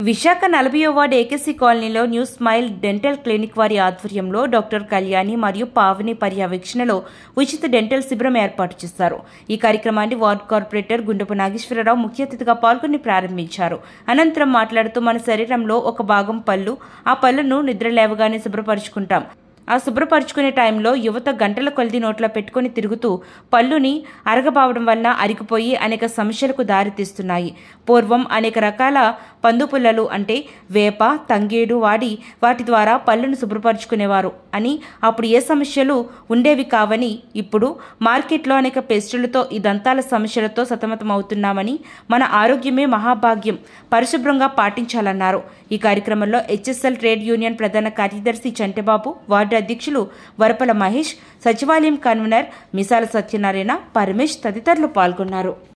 విశాఖ నలభై ward AKC కాలనీలో new smile dental clinic వారి ఆధ్వర్యంలో డాక్టర్ కళ్యాణి మరియు పావని పర్యవేక్షణలో ఉచిత డెంటల్ శిబిరం ఏర్పాటు చేశారు ఈ కార్యక్రమాన్ని వార్డు కార్పొరేటర్ గుండపు నాగేశ్వరరావు ముఖ్య అతిథిగా పాల్గొని ప్రారంభించారు అనంతరం మాట్లాడుతూ మన శరీరంలో ఒక భాగం పళ్ళు ఆ పళ్ళను నిద్ర లేవగానే శుభ్రపరుచుకుంటాం ఆ శుభ్రపరుచుకునే టైంలో యువత గంటల కొలిది నోట్లో పెట్టుకుని తిరుగుతూ పళ్ళుని అరగబావడం వలన అరిగిపోయి అనేక సమస్యలకు దారితీస్తున్నాయి పూర్వం అనేక రకాల పందు పుల్లలు అంటే వేప తంగేడు వాడి వాటి ద్వారా పళ్ళును శుభ్రపరుచుకునేవారు అని అప్పుడు ఏ సమస్యలు ఉండేవి కావని ఇప్పుడు మార్కెట్లో అనేక పెస్టులతో ఈ దంతాల సమస్యలతో సతమతమవుతున్నామని మన ఆరోగ్యమే మహాభాగ్యం పరిశుభ్రంగా పాటించాలన్నారు ఈ కార్యక్రమంలో హెచ్ఎస్ఎల్ ట్రేడ్ యూనియన్ ప్రధాన కార్యదర్శి చంటబాబు వార్డు అధ్యక్షులు వరపల మహేష్ సచివాలయం కన్వీనర్ మిసాల సత్యనారాయణ పరమేష్ తదితరులు పాల్గొన్నారు